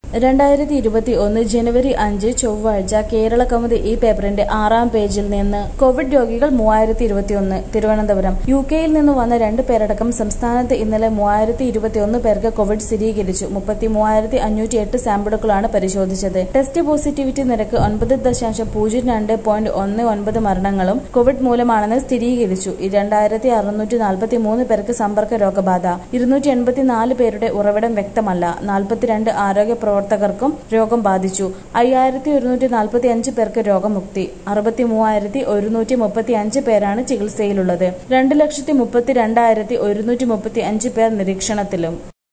രണ്ടായിരത്തി ഇരുപത്തി ഒന്ന് ജനുവരി അഞ്ച് ചൊവ്വാഴ്ച കേരള കൗമുദി ഈ പേപ്പറിന്റെ ആറാം പേജിൽ നിന്ന് കോവിഡ് രോഗികൾ മൂവായിരത്തി ഇരുപത്തിയൊന്ന് തിരുവനന്തപുരം യു കെയിൽ നിന്ന് വന്ന രണ്ട് പേരടക്കം സംസ്ഥാനത്ത് ഇന്നലെ മൂവായിരത്തി ഇരുപത്തിയൊന്ന് പേർക്ക് കോവിഡ് സ്ഥിരീകരിച്ചു മുപ്പത്തി മൂവായിരത്തി അഞ്ഞൂറ്റി എട്ട് സാമ്പിളുകളാണ് പരിശോധിച്ചത് ടെസ്റ്റ് പോസിറ്റിവിറ്റി നിരക്ക് ഒൻപത് ദശാംശം പൂജ്യം രണ്ട് പോയിന്റ് ഒന്ന് ഒൻപത് മരണങ്ങളും കോവിഡ് മൂലമാണെന്ന് സ്ഥിരീകരിച്ചു രണ്ടായിരത്തി അറുന്നൂറ്റി നാൽപ്പത്തി മൂന്ന് പേർക്ക് സമ്പർക്ക രോഗബാധ ഇരുന്നൂറ്റി എൺപത്തിനാല് പേരുടെ ഉറവിടം വ്യക്തമല്ല നാൽപ്പത്തിരണ്ട് ആരോഗ്യ പ്രവർത്തകർക്കും രോഗം ബാധിച്ചു അയ്യായിരത്തി ഒരുന്നൂറ്റി നാൽപ്പത്തി അഞ്ച് പേർക്ക് രോഗമുക്തി അറുപത്തി മൂവായിരത്തി ഒരുന്നൂറ്റി മുപ്പത്തി അഞ്ച് പേരാണ് ചികിത്സയിലുള്ളത് രണ്ട് ലക്ഷത്തി മുപ്പത്തി രണ്ടായിരത്തി ഒരുന്നൂറ്റി മുപ്പത്തി അഞ്ച് പേർ നിരീക്ഷണത്തിലും